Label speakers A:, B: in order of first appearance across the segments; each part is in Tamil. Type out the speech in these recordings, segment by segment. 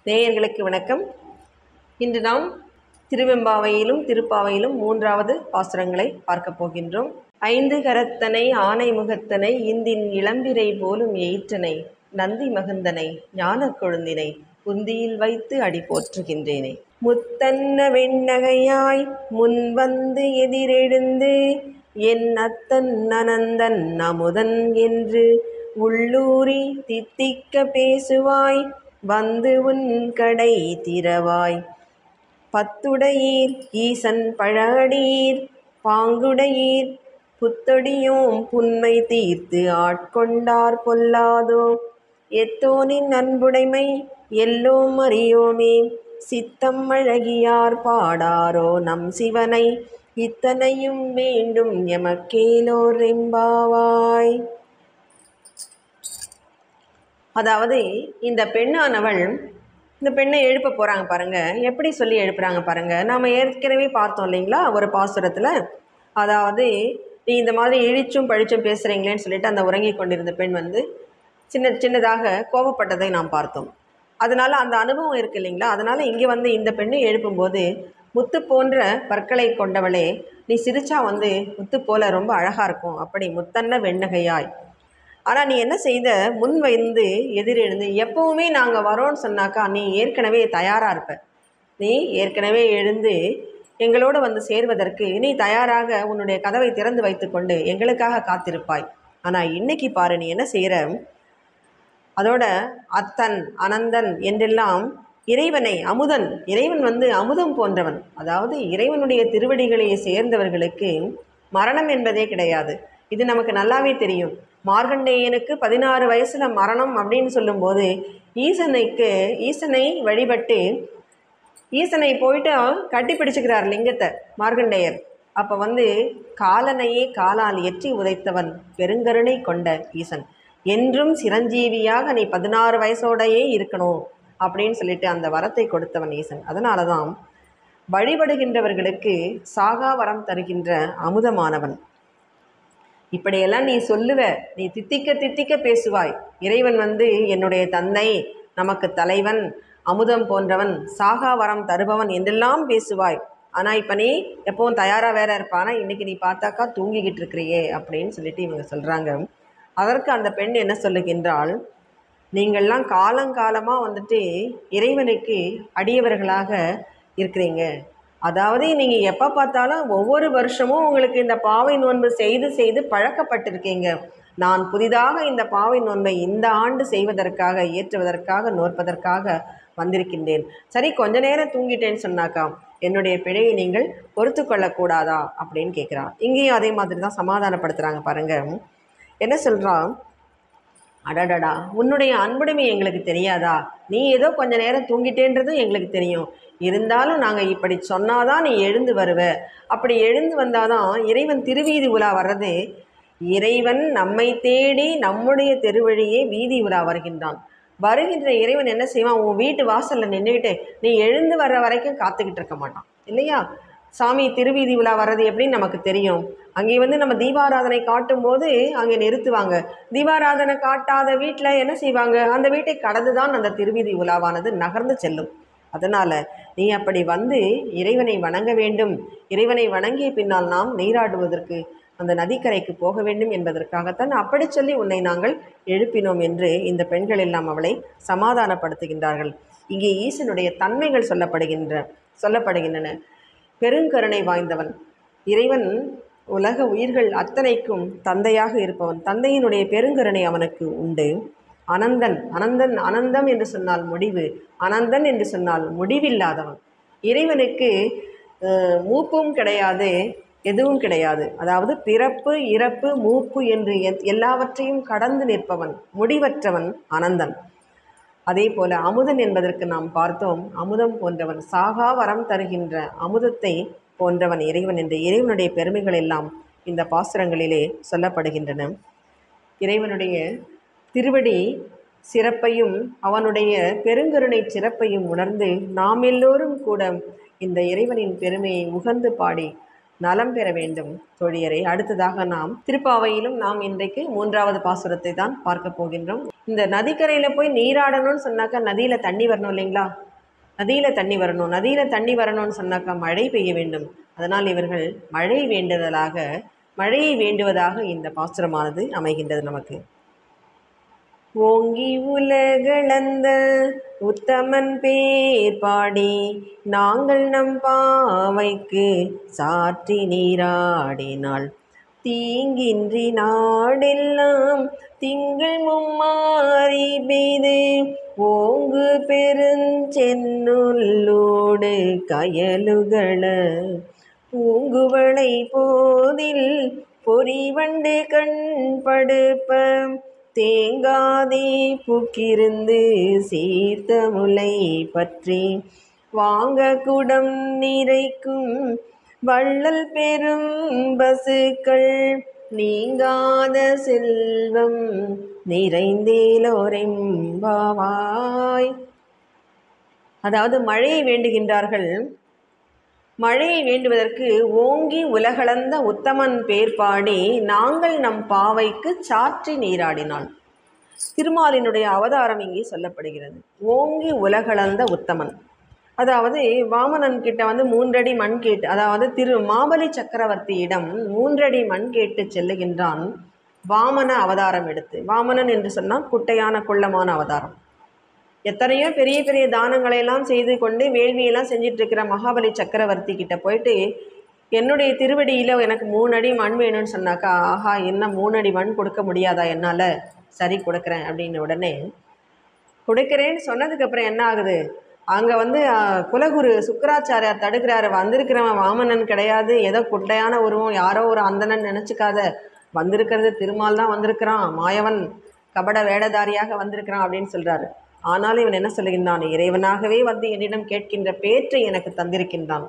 A: நேயர்களுக்கு வணக்கம் இன்று நாம் திருவெம்பாவையிலும் திருப்பாவையிலும் மூன்றாவது பாசுரங்களை பார்க்கப் போகின்றோம் ஐந்து கரத்தனை ஆனை முகத்தனை இந்தின் இளம்பிரை போலும் எயிற்றனை நந்தி மகந்தனை ஞானக் கொழுந்தினை புந்தியில் வைத்து அடி போற்றுகின்றேனே முத்தன்ன வெண்ணகையாய் முன் வந்து எதிரெழுந்து என் அத்தன் அனந்தன் அமுதன் என்று உள்ளூரி தித்திக்க பேசுவாய் வந்து உன் கடை திறவாய் பத்துடையீர் ஈசன் பழடீர் பாங்குடையீர் புத்தொடியோம் புன்மை தீர்த்து ஆட்கொண்டார் பொல்லாதோ எத்தோனின் அன்புடைமை எல்லோம் அறியோமே சித்தம் அழகியார் பாடாரோ நம் சிவனை இத்தனையும் வேண்டும் எமக்கேலோர் எம்பாவாய் அதாவது இந்த பெண்ணானவள் இந்த பெண்ணை எழுப்ப போகிறாங்க பாருங்க எப்படி சொல்லி எழுப்புறாங்க பாருங்க நாம் ஏற்கனவே பார்த்தோம் இல்லைங்களா ஒரு பாசுரத்தில் அதாவது நீ இந்த மாதிரி இழிச்சும் பழிச்சும் பேசுகிறீங்களேன்னு சொல்லிட்டு அந்த உறங்கி கொண்டிருந்த பெண் வந்து சின்ன சின்னதாக கோபப்பட்டதை நாம் பார்த்தோம் அதனால அந்த அனுபவம் இருக்கு இல்லைங்களா அதனால இங்கே வந்து இந்த பெண்ணை எழுப்பும்போது முத்து போன்ற பற்களை கொண்டவளே நீ சிரிச்சா வந்து முத்து போல ரொம்ப அழகாக இருக்கும் அப்படி முத்தன்ன வெண்ணகையாய் ஆனால் நீ என்ன செய்த முன் வந்து எதிரெழுந்து எப்போவுமே நாங்கள் வரோன்னு சொன்னாக்கா நீ ஏற்கனவே தயாராக இருப்ப நீ ஏற்கனவே எழுந்து எங்களோடு வந்து சேர்வதற்கு நீ தயாராக உன்னுடைய கதவை திறந்து வைத்துக்கொண்டு எங்களுக்காக காத்திருப்பாய் ஆனால் இன்னைக்கு பாரு நீ என்ன செய்கிற அதோட அத்தன் அனந்தன் என்றெல்லாம் இறைவனை அமுதன் இறைவன் வந்து அமுதம் போன்றவன் அதாவது இறைவனுடைய திருவடிகளை சேர்ந்தவர்களுக்கு மரணம் என்பதே கிடையாது இது நமக்கு நல்லாவே தெரியும் மார்கண்டேயனுக்கு பதினாறு வயசுல மரணம் அப்படின்னு சொல்லும்போது ஈசனைக்கு ஈசனை வழிபட்டு ஈசனை போயிட்டு கட்டி பிடிச்சுக்கிறார் லிங்கத்தை மார்கண்டேயர் அப்போ வந்து காலனையே காலால் எற்றி உதைத்தவன் பெருங்கருணை கொண்ட ஈசன் என்றும் சிரஞ்சீவியாக நீ பதினாறு வயசோடையே இருக்கணும் அப்படின்னு சொல்லிட்டு அந்த வரத்தை கொடுத்தவன் ஈசன் அதனால தான் வழிபடுகின்றவர்களுக்கு சாகா வரம் தருகின்ற அமுதமானவன் இப்படியெல்லாம் நீ சொல்லுவ நீ தித்திக்க தித்திக்க பேசுவாய் இறைவன் வந்து என்னுடைய தந்தை நமக்கு தலைவன் அமுதம் போன்றவன் சாகா வரம் தருபவன் என்றெல்லாம் பேசுவாய் ஆனால் இப்போ நீ எப்பவும் தயாராக வேற இருப்பானா இன்னைக்கு நீ பார்த்தாக்கா தூங்கிக்கிட்டு இருக்கிறியே அப்படின்னு சொல்லிட்டு இவங்க சொல்கிறாங்க அதற்கு அந்த பெண் என்ன சொல்லுகின்றாள் நீங்கள்லாம் காலங்காலமாக வந்துட்டு இறைவனுக்கு அடியவர்களாக இருக்கிறீங்க அதாவது நீங்கள் எப்போ பார்த்தாலும் ஒவ்வொரு வருஷமும் உங்களுக்கு இந்த பாவை நோன்பு செய்து செய்து பழக்கப்பட்டிருக்கீங்க நான் புதிதாக இந்த பாவை நோன்பை இந்த ஆண்டு செய்வதற்காக ஏற்றுவதற்காக நோற்பதற்காக வந்திருக்கின்றேன் சரி கொஞ்ச நேரம் தூங்கிட்டேன்னு சொன்னாக்கா என்னுடைய பிழையை நீங்கள் பொறுத்து கொள்ளக்கூடாதா அப்படின்னு கேட்குறான் இங்கேயும் அதே மாதிரி தான் சமாதானப்படுத்துகிறாங்க பாருங்க என்ன சொல்கிறான் அடடடா உன்னுடைய அன்புடைமை எங்களுக்கு தெரியாதா நீ ஏதோ கொஞ்ச நேரம் தூங்கிட்டேன்றதும் எங்களுக்கு தெரியும் இருந்தாலும் நாங்கள் இப்படி சொன்னாதான் நீ எழுந்து வருவ அப்படி எழுந்து வந்தாதான் இறைவன் திருவீதி உலா வர்றது இறைவன் நம்மை தேடி நம்முடைய தெருவழியே வீதி உலா வருகின்றான் வருகின்ற இறைவன் என்ன செய்வான் உன் வீட்டு வாசலில் நின்றுக்கிட்டு நீ எழுந்து வர்ற வரைக்கும் காத்துக்கிட்டு இருக்க மாட்டான் இல்லையா சாமி திருவீதி உலா வர்றது எப்படின்னு நமக்கு தெரியும் அங்கே வந்து நம்ம தீபாராதனை காட்டும் போது அங்கே நிறுத்துவாங்க தீபாராதனை காட்டாத வீட்டில் என்ன செய்வாங்க அந்த வீட்டை கடந்து தான் அந்த திருவீதி உலாவானது நகர்ந்து செல்லும் அதனால் நீ அப்படி வந்து இறைவனை வணங்க வேண்டும் இறைவனை வணங்கிய பின்னால் நாம் நீராடுவதற்கு அந்த நதிக்கரைக்கு போக வேண்டும் என்பதற்காகத்தான் அப்படி சொல்லி உன்னை நாங்கள் எழுப்பினோம் என்று இந்த பெண்கள் எல்லாம் அவளை சமாதானப்படுத்துகின்றார்கள் இங்கே ஈசனுடைய தன்மைகள் சொல்லப்படுகின்ற சொல்லப்படுகின்றன பெருங்கருணை வாய்ந்தவன் இறைவன் உலக உயிர்கள் அத்தனைக்கும் தந்தையாக இருப்பவன் தந்தையினுடைய பெருங்கருணை அவனுக்கு உண்டு அனந்தன் அனந்தன் அனந்தம் என்று சொன்னால் முடிவு அனந்தன் என்று சொன்னால் முடிவில்லாதவன் இறைவனுக்கு அஹ், மூப்பும் கிடையாது எதுவும் கிடையாது அதாவது பிறப்பு இறப்பு மூப்பு என்று எத்- எல்லாவற்றையும் கடந்து நிற்பவன் முடிவற்றவன் அனந்தன் அதே போல அமுதன் என்பதற்கு நாம் பார்த்தோம் அமுதம் போன்றவன் சாகா வரம் தருகின்ற அமுதத்தை போன்றவன் இறைவன் என்று இறைவனுடைய பெருமைகள் எல்லாம் இந்த பாசுரங்களிலே சொல்லப்படுகின்றன இறைவனுடைய திருவடி சிறப்பையும் அவனுடைய பெருங்கருணை சிறப்பையும் உணர்ந்து நாம் எல்லோரும் கூட இந்த இறைவனின் பெருமையை உகந்து பாடி நலம் பெற வேண்டும் தோழியரை அடுத்ததாக நாம் திருப்பாவையிலும் நாம் இன்றைக்கு மூன்றாவது பாசுரத்தை தான் பார்க்க போகின்றோம் இந்த நதிக்கரையில் போய் நீராடணும்னு சொன்னாக்கா நதியில் தண்ணி வரணும் இல்லைங்களா நதியில் தண்ணி வரணும் நதியில் தண்ணி வரணும்னு சொன்னாக்கா மழை பெய்ய வேண்டும் அதனால் இவர்கள் மழை வேண்டுதலாக மழையை வேண்டுவதாக இந்த பாசுரமானது அமைகின்றது நமக்கு ஓங்கி உலகளந்த உத்தமன் பேர் பாடி நாங்கள் நம் பாவைக்கு சாற்றி நீராடினாள் தீங்கின்றி நாடெல்லாம் திங்கள் மும்மாறி பெய்து ஓங்கு பெருஞ்சென்னுள்ளோடு கயலுகள பூங்குவளை போதில் பொறிவண்டு கண் படுப்ப தேங்காதே புக்கிருந்து சீர்த்த முலை பற்றி வாங்க குடம் நிறைக்கும் வள்ளல் பெரும் பசுக்கள் நீங்காத செல்வம் நிறைந்தேலோரெம்பாவாய் அதாவது மழையை வேண்டுகின்றார்கள் மழையை வேண்டுவதற்கு ஓங்கி உலகளந்த உத்தமன் பேர் பாடி நாங்கள் நம் பாவைக்கு சாற்றி நீராடினாள் திருமாலினுடைய அவதாரம் இங்கே சொல்லப்படுகிறது ஓங்கி உலகளந்த உத்தமன் அதாவது வாமனன் கிட்ட வந்து மூன்றடி மண் கேட்டு அதாவது திரு மாபலி சக்கரவர்த்தியிடம் மூன்றடி மண் கேட்டு செல்லுகின்றான் வாமன அவதாரம் எடுத்து வாமனன் என்று சொன்னால் குட்டையான குள்ளமான அவதாரம் எத்தனையோ பெரிய பெரிய தானங்களை எல்லாம் செய்து கொண்டு வேள்வியெல்லாம் செஞ்சிட்டு இருக்கிற மகாபலி சக்கரவர்த்தி கிட்ட போயிட்டு என்னுடைய திருவடியில் எனக்கு மூணு அடி மண் வேணும்னு சொன்னாக்கா ஆஹா என்ன மூணு அடி மண் கொடுக்க முடியாதா என்னால் சரி கொடுக்குறேன் அப்படின்னு உடனே கொடுக்குறேன்னு சொன்னதுக்கப்புறம் என்ன ஆகுது அங்கே வந்து அஹ், குலகுரு சுக்கராச்சாரியார் தடுக்கிறாரு வந்திருக்கிறவன் வாமனன் கிடையாது ஏதோ குட்டையான உருவம் யாரோ ஒரு அந்தணன் நினச்சிக்காத வந்திருக்கிறது திருமால் தான் வந்திருக்கிறான் மாயவன் கபட வேடதாரியாக வந்திருக்கிறான் அப்படின்னு சொல்கிறாரு ஆனாலும் இவன் என்ன சொல்லுகின்றான் இறைவனாகவே வந்து என்னிடம் கேட்கின்ற பேற்றை எனக்கு தந்திருக்கின்றான்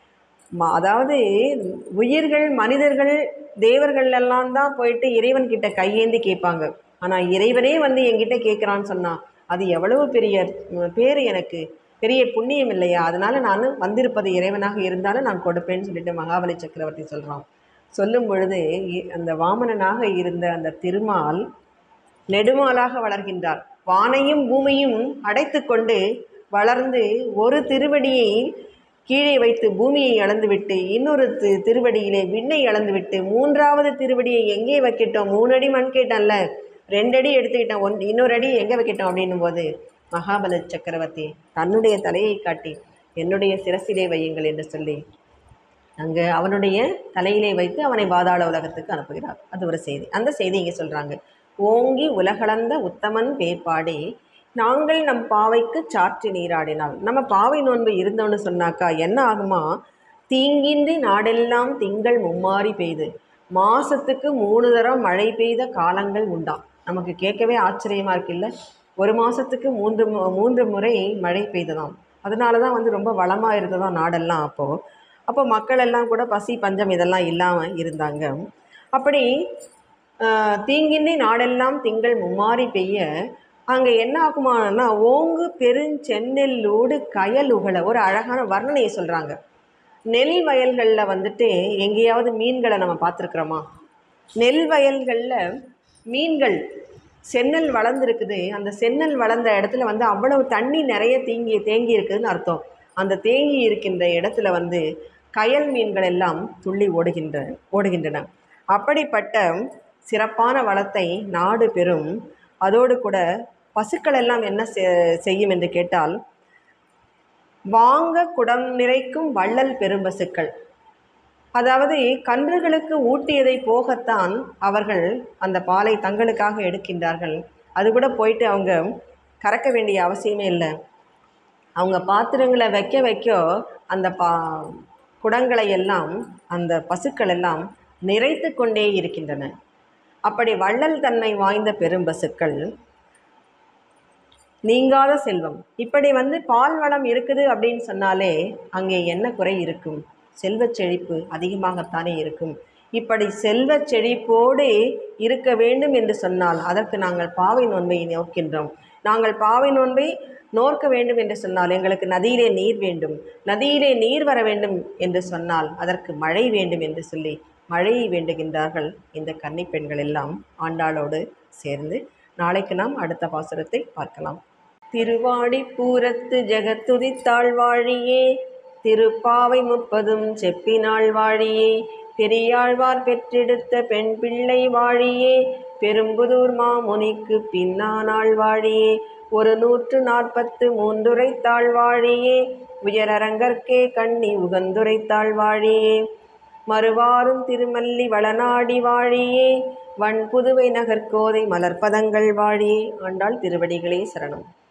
A: ம- அதாவது உயிர்கள் மனிதர்கள் தேவர்கள் எல்லாம் தான் போயிட்டு இறைவன் கிட்ட கையேந்தி கேட்பாங்க ஆனால் இறைவனே வந்து என்கிட்ட கேட்குறான்னு சொன்னா அது எவ்வளவு பெரிய ம், பேர் எனக்கு பெரிய புண்ணியம் இல்லையா அதனால நான் வந்திருப்பது இறைவனாக இருந்தாலும் நான் கொடுப்பேன்னு சொல்லிட்டு மகாபலி சக்கரவர்த்தி சொல்கிறான் சொல்லும் பொழுது இ- அந்த வாமனனாக இருந்த அந்த திருமால் நெடுமாலாக வளர்கின்றார் வானையும் பூமியும் அடைத்து கொண்டு வளர்ந்து ஒரு திருவடியை கீழே வைத்து பூமியை அளந்துவிட்டு இன்னொரு தி திருவடியிலே விண்ணை அளந்துவிட்டு மூன்றாவது திருவடியை எங்கே வைக்கட்டும் மூணு அடி மண் கேட்டான்ல ரெண்டு அடி எடுத்துக்கிட்டேன் ஒன் இன்னொரு அடி எங்கே வைக்கட்டும் அப்படின்னும் போது மகாபல சக்கரவர்த்தி தன்னுடைய தலையை காட்டி என்னுடைய சிரசிலே வையுங்கள் என்று சொல்லி அங்கே அவனுடைய தலையிலே வைத்து அவனை பாதாள உலகத்துக்கு அனுப்புகிறார் அது ஒரு செய்தி அந்த செய்தி இங்கே சொல்கிறாங்க ஓங்கி உலகளந்த உத்தமன் பேர்பாடி நாங்கள் நம் பாவைக்கு சாற்றி நீராடினால் நம்ம பாவை நோன்பு இருந்தோன்னு சொன்னாக்கா என்ன ஆகுமா தீங்கின்றி நாடெல்லாம் திங்கள் மும்மாறி பெய்து மாசத்துக்கு மூணு தரம் மழை பெய்த காலங்கள் உண்டாம் நமக்கு கேட்கவே ஆச்சரியமா இருக்குல்ல ஒரு மாசத்துக்கு மூன்று மு- மூன்று முறை மழை பெய்ததாம் அதனால தான் வந்து ரொம்ப வளமாக இருந்ததாம் நாடெல்லாம் அப்போது அப்போ மக்கள் எல்லாம் கூட பசி பஞ்சம் இதெல்லாம் இல்லாமல் இருந்தாங்க அப்படி ஆஹ், தீங்கின்றி நாடெல்லாம் திங்கள் மும்மாறி பெய்ய அங்கே என்ன ஆகுமானா ஓங்கு பெருஞ்செந்நெல்லோடு கயல் உகல ஒரு அழகான வர்ணனையை சொல்கிறாங்க நெல் வயல்களில் வந்துட்டு எங்கேயாவது மீன்களை நம்ம பார்த்துருக்குறோமா நெல் வயல்களில் மீன்கள் சென்னல் வளர்ந்துருக்குது அந்த சென்னல் வளர்ந்த இடத்துல வந்து அவ்வளவு தண்ணி நிறைய தேங்கி தேங்கி இருக்குதுன்னு அர்த்தம் அந்த தேங்கி இருக்கின்ற இடத்துல வந்து கயல் மீன்கள் எல்லாம் துள்ளி ஓடுகின்ற ஓடுகின்றன அப்படிப்பட்ட சிறப்பான வளத்தை நாடு பெறும் அதோடு கூட பசுக்கள் எல்லாம் என்ன செ- செய்யும் என்று கேட்டால் வாங்க குடம் நிறைக்கும் வள்ளல் பெரும்பசுக்கள் அதாவது கன்றுகளுக்கு ஊட்டியதை போகத்தான் அவர்கள் அந்த பாலை தங்களுக்காக எடுக்கின்றார்கள் அது கூட போயிட்டு அவங்க கறக்க வேண்டிய அவசியமே இல்லை அவங்க பாத்திரங்களை வைக்க வைக்க அந்த பா குடங்களை எல்லாம் அந்த பசுக்கள் எல்லாம் நிறைத்து கொண்டே இருக்கின்றன அப்படி வள்ளல் தன்மை வாய்ந்த பெரும்பசுக்கள் நீங்காத செல்வம் இப்படி வந்து பால் வளம் இருக்குது அப்படின்னு சொன்னாலே அங்கே என்ன குறை இருக்கும் செல்வச் செழிப்பு அதிகமாகத்தானே இருக்கும் இப்படி செல்வச் செழிப்போடு இருக்க வேண்டும் என்று சொன்னால் அதற்கு நாங்கள் பாவை நோன்பை நோக்கின்றோம் நாங்கள் பாவை நோன்பை நோர்க்க வேண்டும் என்று சொன்னால் எங்களுக்கு நதியிலே நீர் வேண்டும் நதியிலே நீர் வர வேண்டும் என்று சொன்னால் அதற்கு மழை வேண்டும் என்று சொல்லி மழையை வேண்டுகின்றார்கள் இந்த கன்னி பெண்கள் எல்லாம் ஆண்டாளோடு சேர்ந்து நாளைக்கு நாம் அடுத்த பாசுரத்தை பார்க்கலாம் திருவாடி பூரத்து ஜெகத்துதித்தாள் வாழியே திருப்பாவை முப்பதும் செப்பினாள் வாழியே பெரியாழ்வார் பெற்றெடுத்த பெண் பிள்ளை வாழியே பெரும்புதூர் மாமுனிக்கு பின்னானாள் வாழியே ஒரு நூற்று நாற்பத்து மூன்றுரைத்தாள் வாழியே உயரரங்கற்கே கண்ணி உகந்துரைத்தாள் வாழியே மறுவாரும் திருமல்லி வளநாடி வாழியே வன் புதுவை நகர்கோதை மலர்ப்பதங்கள் வாழியே ஆண்டாள் திருவடிகளே சரணம்